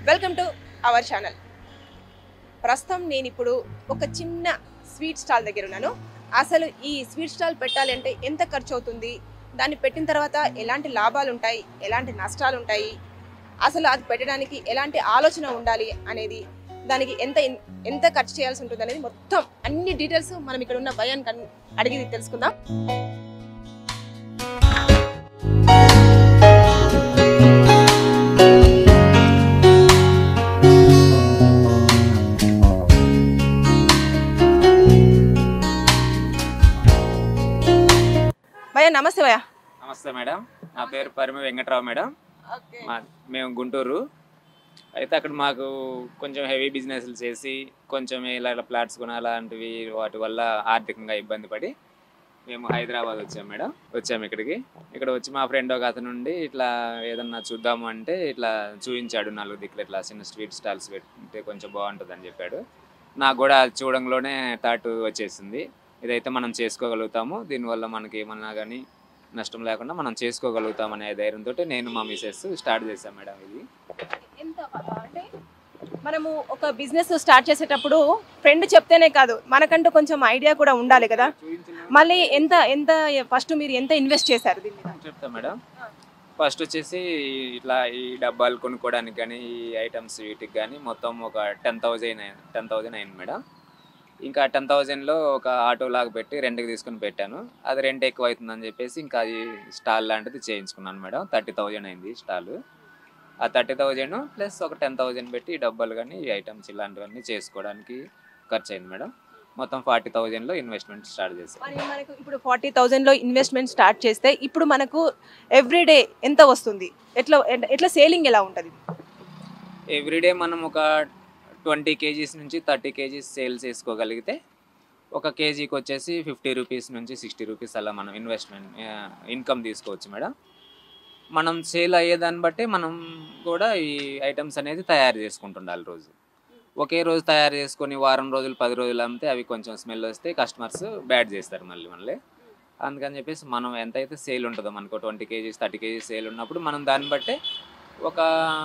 Welcome to our channel ప్రస్తుతం నేను ఇప్పుడు ఒక చిన్న స్వీట్ స్టాల్ దగ్గర ఉన్నాను అసలు ఈ స్వీట్ స్టాల్ పెట్టాలి అంటే ఎంత ఖర్చు అవుతుంది దాన్ని పెట్టిన తర్వాత ఎలాంటి లాభాలు ఉంటాయి ఎలాంటి నష్టాలు ఉంటాయి అసలు అది పెట్టడానికి ఎలాంటి ఆలోచన ఉండాలి అనేది దానికి ఎంత ఇన్- ఎంత ఖర్చు చేయాల్సి ఉంటుంది అనేది మొత్తం అన్ని డీటెయిల్స్ మనం ఇక్కడ ఉన్న భయాన్ని కన్- అడిగి తెలుసుకుందాం భయ నమస్తే భయ నమస్తే మేడం నా పేరు పరిమి వెంకట్రావు మేడం మా మేము గుంటూరు అయితే అక్కడ మాకు కొంచెం హెవీ బిజినెస్లు చేసి కొంచెం ఇలా ఇలా ప్లాట్స్ కొన అలాంటివి వాటి వల్ల ఆర్థికంగా ఇబ్బంది పడి మేము హైదరాబాద్ వచ్చాం మేడం వచ్చాము ఇక్కడికి ఇక్కడ వచ్చి మా ఫ్రెండ్ ఒక అతను నుండి ఇట్లా ఏదన్నా చూద్దాము అంటే ఇట్లా చూపించాడు నాలుగు దిక్కులు ఇట్లా చిన్న స్ట్రీట్ స్టాల్స్ పెడితే కొంచెం బాగుంటుంది అని చెప్పాడు నాకు కూడా అది చూడంలోనే థాట్ వచ్చేసింది ఇదైతే మనం చేసుకోగలుగుతాము దీనివల్ల మనకి ఏమన్నా కానీ నష్టం లేకుండా మనం చేసుకోగలుగుతాం అనే ధైర్యంతో నేను మా మిసెస్ స్టార్ట్ చేశాం మేడం ఇది ఎంత అంటే మనము ఒక బిజినెస్ స్టార్ట్ చేసేటప్పుడు ఫ్రెండ్ చెప్తేనే కాదు మనకంటూ కొంచెం ఐడియా కూడా ఉండాలి కదా మళ్ళీ ఎంత ఎంత ఫస్ట్ మీరు ఎంత ఇన్వెస్ట్ చేశారు దీని మీద చెప్తా మేడం ఫస్ట్ వచ్చేసి ఇట్లా ఈ డబ్బాలు కొనుక్కోవడానికి కానీ ఈ ఐటమ్స్ వీటికి కానీ మొత్తం ఒక టెన్ థౌజండ్ టెన్ థౌజండ్ అయింది మేడం ఇంకా టెన్ థౌజండ్లో ఒక ఆటో లాగా పెట్టి రెంట్కి తీసుకుని పెట్టాను అది రెంట్ ఎక్కువ అవుతుందని చెప్పేసి ఇంకా అది స్టాల్ లాంటిది చేయించుకున్నాను మేడం థర్టీ థౌజండ్ అయింది స్టాల్ ఆ థర్టీ థౌజండ్ ప్లస్ ఒక టెన్ థౌజండ్ పెట్టి ఈ డబ్బాలు కానీ ఈ ఐటమ్స్ ఇలాంటివన్నీ చేసుకోవడానికి ఖర్చు అయింది మేడం మొత్తం ఫార్టీ థౌజండ్లో ఇన్వెస్ట్మెంట్ స్టార్ట్ చేశాను మరి మనకు ఇప్పుడు ఫార్టీ థౌజండ్లో ఇన్వెస్ట్మెంట్ స్టార్ట్ చేస్తే ఇప్పుడు మనకు ఎవ్రీడే ఎంత వస్తుంది ఎట్లా ఎట్లా సేలింగ్ ఎలా ఉంటుంది ఎవ్రీడే మనం ఒక ట్వంటీ కేజీస్ నుంచి థర్టీ కేజీస్ సేల్ చేసుకోగలిగితే ఒక కేజీకి వచ్చేసి ఫిఫ్టీ రూపీస్ నుంచి సిక్స్టీ రూపీస్ అలా మనం ఇన్వెస్ట్మెంట్ ఇన్కమ్ తీసుకోవచ్చు మేడం మనం సేల్ అయ్యేదాన్ని బట్టి మనం కూడా ఈ ఐటమ్స్ అనేది తయారు చేసుకుంటుండాలి రోజు ఒకే రోజు తయారు చేసుకొని వారం రోజులు పది రోజులు అమ్మితే అవి కొంచెం స్మెల్ వస్తే కస్టమర్స్ బ్యాడ్ చేస్తారు మళ్ళీ మళ్ళీ అందుకని చెప్పేసి మనం ఎంతైతే సేల్ ఉంటుందో మనకు twenty kgs thirty kgs sale ఉన్నప్పుడు మనం దాన్ని బట్టే ఒక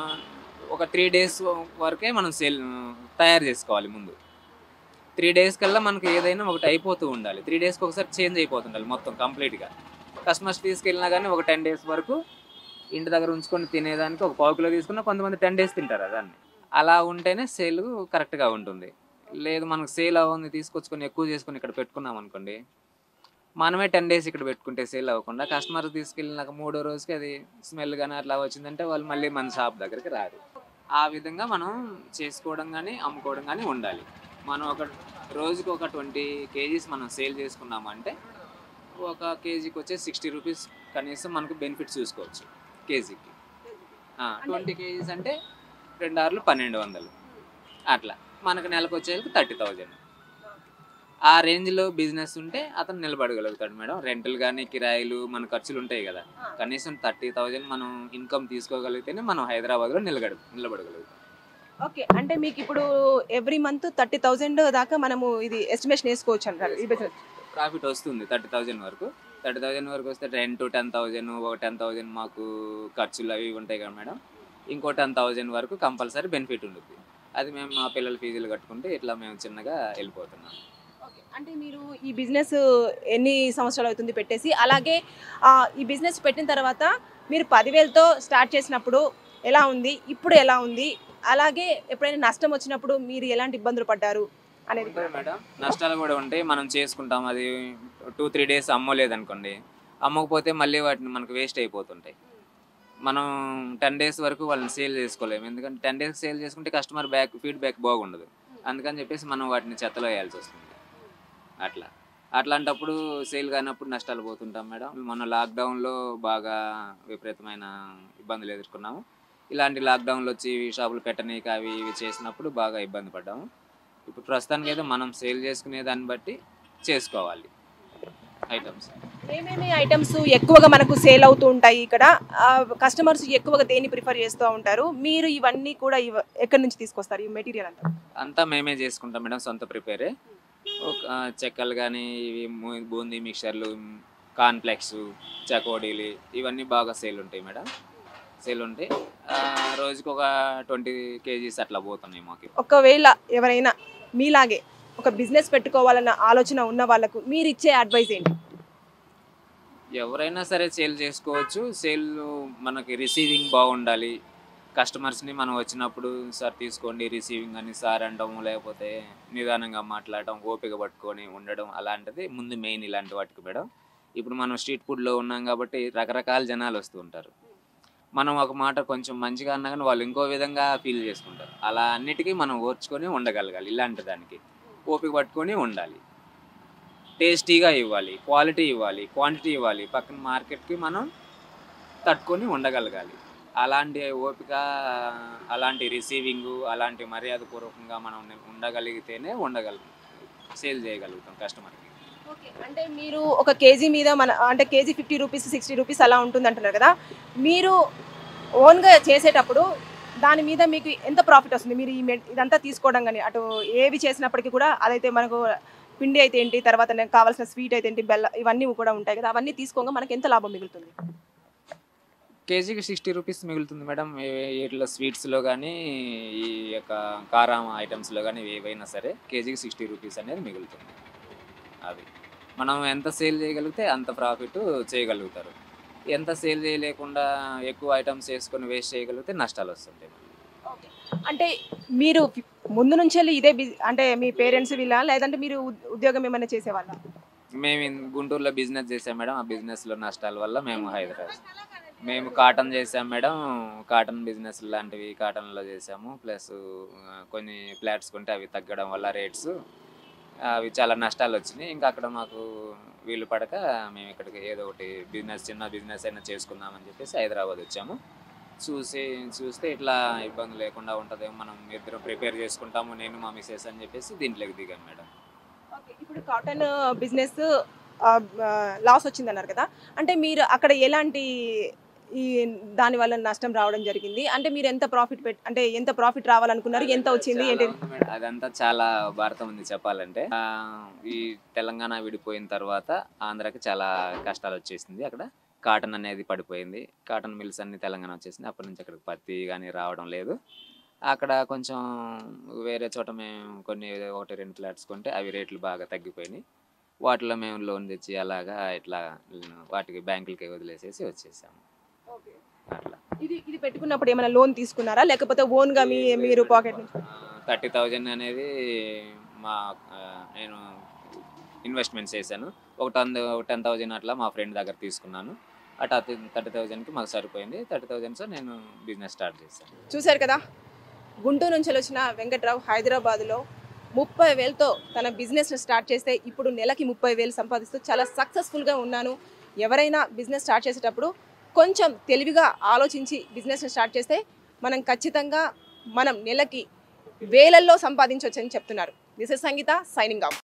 ఒక త్రీ డేస్ వరకే మనం సేల్ తయారు చేసుకోవాలి ముందు త్రీ డేస్ కల్లా మనకి ఏదైనా ఒకటి అయిపోతూ ఉండాలి త్రీ డేస్కి ఒకసారి చేంజ్ అయిపోతుండాలి మొత్తం కంప్లీట్గా కస్టమర్స్ తీసుకెళ్ళినా కానీ ఒక టెన్ డేస్ వరకు ఇంటి దగ్గర ఉంచుకొని తినేదానికి ఒక పావు కిలో తీసుకున్నా కొంతమంది టెన్ డేస్ తింటారు దాన్ని అలా ఉంటేనే సేల్ కరెక్ట్గా ఉంటుంది లేదు మనకు సేల్ అవ్వని తీసుకొచ్చుకొని ఎక్కువ చేసుకొని ఇక్కడ పెట్టుకున్నాం అనుకోండి మనమే టెన్ డేస్ ఇక్కడ పెట్టుకుంటే సేల్ అవ్వకుండా కస్టమర్ తీసుకెళ్ళినాక మూడో రోజుకి అది స్మెల్ కానీ అట్లా వచ్చిందంటే వాళ్ళు మళ్ళీ మన షాప్ దగ్గరికి రారు ఆ విధంగా మనం చేసుకోవడం కానీ అమ్ముకోవడం కానీ ఉండాలి మనం ఒక రోజుకి ఒక ట్వంటీ కేజీస్ మనం సేల్ చేసుకున్నామంటే ఒక కేజీకి వచ్చే సిక్స్టీ రూపీస్ కనీసం మనకు బెనిఫిట్ చూసుకోవచ్చు కేజీకి ట్వంటీ కేజీస్ అంటే రెండు ఆరులు పన్నెండు వందలు అట్లా మనకు నెలకు వచ్చేసరికి థర్టీ థౌజండ్ ఆ రేంజ్లో బిజినెస్ ఉంటే అతను నిలబడగలుగుతాడు మేడం రెంట్లు కానీ కిరాయిలు మన ఖర్చులు ఉంటాయి కదా కనీసం థర్టీ థౌజండ్ మనం ఇన్కమ్ తీసుకోగలిగితేనే మనం హైదరాబాద్లో నిలబడ నిలబడగలుగుతాం ఓకే అంటే మీకు ఇప్పుడు ఎవ్రీ మంత్ థర్టీ థౌజండ్ దాకా మనము ఇది ఎస్టిమేషన్ వేసుకోవచ్చు అంటారు ఈ బిజినెస్ ప్రాఫిట్ వస్తుంది థర్టీ థౌజండ్ వరకు థర్టీ థౌజండ్ వరకు వస్తే రెంట్ టెన్ థౌజండ్ ఒక టెన్ థౌజండ్ మాకు ఖర్చులు అవి ఇవి ఉంటాయి కదా మేడం ఇంకో టెన్ థౌజండ్ వరకు కంపల్సరీ బెనిఫిట్ ఉంటుంది అది మేము మా పిల్లల ఫీజులు కట్టుకుంటే ఇట్లా మేము చిన్నగా వెళ్ళిపోతున్నాం ఓకే అంటే మీరు ఈ బిజినెస్ ఎన్ని సంవత్సరాలు అవుతుంది పెట్టేసి అలాగే ఆ, ఈ బిజినెస్ పెట్టిన తర్వాత మీరు పదివేలతో స్టార్ట్ చేసినప్పుడు ఎలా ఉంది ఇప్పుడు ఎలా ఉంది అలాగే ఎప్పుడైనా నష్టం వచ్చినప్పుడు మీరు ఎలాంటి ఇబ్బందులు పడ్డారు అనేది ఉంటాయి మేడం నష్టాలు కూడా ఉంటాయి మనం చేసుకుంటాం అది టూ త్రీ డేస్ అమ్మలేదు అనుకోండి అమ్మకపోతే మళ్ళీ వాటిని మనకు వేస్ట్ అయిపోతుంటాయి మనం టెన్ డేస్ వరకు వాళ్ళని సేల్ చేసుకోలేము ఎందుకంటే టెన్ డేస్ సేల్ చేసుకుంటే కస్టమర్ బ్యాక్ ఫీడ్బ్యాక్ బాగుండదు అందుకని చెప్పేసి మనం వాటిని చెత్తలో వేయాల్సి వస్తుంది అట్లా అట్లాంటప్పుడు సేల్ కానప్పుడు నష్టాలు పోతుంటాం మేడం మొన్న లాక్డౌన్లో బాగా విపరీతమైన ఇబ్బందులు ఎదుర్కొన్నాము ఇలాంటి లాక్డౌన్లు వచ్చి షాపులు పెట్టనీకి అవి ఇవి చేసినప్పుడు బాగా ఇబ్బంది పడ్డాము ఇప్పుడు ప్రస్తుతానికి అయితే మనం సేల్ చేసుకునే దాన్ని బట్టి చేసుకోవాలి ఐటమ్స్ ఏమేమి ఐటమ్స్ ఎక్కువగా మనకు సేల్ అవుతూ ఉంటాయి ఇక్కడ కస్టమర్స్ ఎక్కువగా దేన్ని ప్రిఫర్ చేస్తూ ఉంటారు మీరు ఇవన్నీ కూడా ఇవ ఎక్కడి నుంచి తీసుకొస్తారు ఈ మెటీరియల్ అంతా అంతా మేమే చేసుకుంటాం మేడం సొంత ప్రిపేరే ఒక ఆ, చెక్కలు కానీ ఇవి ము- బూందీ మిక్చర్లు కాన్ఫ్లెక్స్ చకోడీలు ఇవన్నీ బాగా సేల్ ఉంటాయి మేడం సేల్ ఉంటాయి ఆ, రోజుకి ఒక ట్వంటీ కేజీస్ అట్లా పోతున్నాయి మాకు ఒకవేళ ఎవరైనా మీలాగే ఒక బిజినెస్ పెట్టుకోవాలన్న ఆలోచన ఉన్న వాళ్ళకు మీరు ఇచ్చే అడ్వైస్ ఏంటి ఎవరైనా సరే సేల్ చేసుకోవచ్చు సేల్ మనకి రిసీవింగ్ బాగుండాలి కస్టమర్స్ని మనం వచ్చినప్పుడు సార్ తీసుకోండి రిసీవింగ్ అని సార్ అనడం లేకపోతే నిదానంగా మాట్లాడడం ఓపిక పట్టుకొని ఉండడం అలాంటిది ముందు మెయిన్ ఇలాంటి వాటికి మేడం ఇప్పుడు మనం స్ట్రీట్ ఫుడ్లో ఉన్నాం కాబట్టి రకరకాల జనాలు వస్తూ ఉంటారు మనం ఒక మాట కొంచెం మంచిగా అన్నా కానీ వాళ్ళు ఇంకో విధంగా ఫీల్ చేసుకుంటారు అలా అన్నిటికీ మనం ఓర్చుకొని ఉండగలగాలి ఇలాంటి దానికి ఓపిక పట్టుకొని ఉండాలి టేస్టీగా ఇవ్వాలి క్వాలిటీ ఇవ్వాలి క్వాంటిటీ ఇవ్వాలి పక్కన మార్కెట్కి మనం తట్టుకొని ఉండగలగాలి అలాంటి ఓపిక అలాంటి రిసీవింగ్ అలాంటి మర్యాదపూర్వకంగా మనం ఉండగలిగితేనే ఉండగల సేల్ చేయగలుగుతాం కస్టమర్కి ఓకే అంటే మీరు ఒక కేజీ మీద మన అంటే kg fifty rupees sixty rupees అలా ఉంటుంది అంటున్నారు కదా మీరు ఓన్గా చేసేటప్పుడు దాని మీద మీకు ఎంత ప్రాఫిట్ వస్తుంది మీరు ఈ మె- ఇదంతా తీసుకోవడం కానీ అటు ఏవి చేసినప్పటికీ కూడా అదైతే మనకు పిండి అయితే ఏంటి తర్వాత నాకు కావాల్సిన స్వీట్ అయితే ఏంటి బెల్ల ఇవన్నీ కూడా ఉంటాయి కదా అవన్నీ తీసుకోగా మనకి ఎంత లాభం మిగులుతుంది కేజీకి సిక్స్టీ రూపీస్ మిగులుతుంది మేడం ఏ- వీటిలో స్వీట్స్లో కానీ ఈ యొక్క కారం ఐటమ్స్లో కానీ ఏవైనా సరే కేజీకి సిక్స్టీ రూపీస్ అనేది మిగులుతుంది అది మనం ఎంత సేల్ చేయగలిగితే అంత ప్రాఫిట్ చేయగలుగుతారు ఎంత సేల్ చేయలేకుండా ఎక్కువ ఐటమ్స్ వేసుకొని వేస్ట్ చేయగలిగితే నష్టాలు వస్తుంటాయి మనకి. అంటే మీరు ముందు నుంచి వెళ్ళి ఇదే బిజీ అంటే మీ పేరెంట్స్ వీళ్ళ లేదంటే మీరు ఉద్- ఉద్యోగం ఏమైనా చేసేవాళ్ళ మేము ఇన్- గుంటూరులో బిజినెస్ చేసాం మేడం ఆ బిజినెస్లో నష్టాల వల్ల మేము హైదరాబాద్ మేము కాటన్ చేసాం మేడం కాటన్ బిజినెస్ లాంటివి కాటన్లో చేసాము ప్లస్ ఆ, కొన్ని ఫ్లాట్స్ కొంటే అవి తగ్గడం వల్ల రేట్స్ అవి చాలా నష్టాలు వచ్చినాయి ఇంకా అక్కడ మాకు వీలు పడక మేము ఇక్కడికి ఏదో ఒకటి బిజినెస్ చిన్న బిజినెస్ అయినా చేసుకుందామని చెప్పేసి హైదరాబాద్ వచ్చాము చూసి చూస్తే ఇట్లా ఇబ్బంది లేకుండా ఉంటుందేమో మనం ఇద్దరం ప్రిపేర్ చేసుకుంటాము నేను మా మిసెస్ అని చెప్పేసి దీంట్లోకి దిగాను మేడం ఓకే, ఇప్పుడు కాటన్ బిజినెస్ లాస్ వచ్చింది అన్నారు కదా అంటే మీరు అక్కడ ఎలాంటి ఈ దాని వల్ల నష్టం రావడం జరిగింది అంటే మీరు ఎంత ప్రాఫిట్ పెట్ అంటే ఎంత ప్రాఫిట్ రావాలనుకున్నారు ఎంత వచ్చింది చాలా ఏంటి ఉంది మేడం. అదంతా చాలా భారతం ఉంది చెప్పాలంటే ఆ, ఈ తెలంగాణ విడిపోయిన తర్వాత ఆంధ్రాకి చాలా కష్టాలు వచ్చేసింది అక్కడ కాటన్ అనేది పడిపోయింది కాటన్ మిల్స్ అన్ని తెలంగాణ వచ్చేసింది అప్పటి నుంచి అక్కడికి పత్తి కానీ రావడం లేదు అక్కడ కొంచెం వేరే చోట మేము కొన్ని ఒకటి రెండు ఫ్లాట్స్ కొంటే అవి రేట్లు బాగా తగ్గిపోయినాయి వాటిలో మేము లోన్ తెచ్చి అలాగా ఇట్లా వాటికి బ్యాంకులకి వదిలేసేసి వచ్చేసాము అట్లా ఇది ఇది పెట్టుకున్నప్పుడు ఏమైనా లోన్ తీసుకున్నారా లేకపోతే ఓన్ గా మీ మీరు పాకెట్ నుంచి థర్టీ థౌజండ్ అనేది మా ఆ, నేను ఇన్వెస్ట్మెంట్స్ చేశాను ఒక టెన్ టెన్ థౌజండ్ అట్లా మా ఫ్రెండ్ దగ్గర తీసుకున్నాను అటు థర్టీ థౌజండ్కి మాకు సరిపోయింది థర్టీ థౌజండ్స్ నేను బిజినెస్ స్టార్ట్ చేశాను చూశారు కదా గుంటూరు నుంచి వచ్చిన వెంకట్రావు హైదరాబాద్లో ముప్పై వేలతో తన బిజినెస్ స్టార్ట్ చేస్తే ఇప్పుడు నెలకి ముప్పై వేలు సంపాదిస్తూ చాలా సక్సెస్ఫుల్గా ఉన్నాను ఎవరైనా బిజినెస్ స్టార్ట్ చేసేటప్పుడు కొంచెం తెలివిగా ఆలోచించి బిజినెస్ స్టార్ట్ చేస్తే మనం ఖచ్చితంగా మనం నెలకి వేలల్లో సంపాదించవచ్చని చెప్తున్నారు this is Sangeetha signing of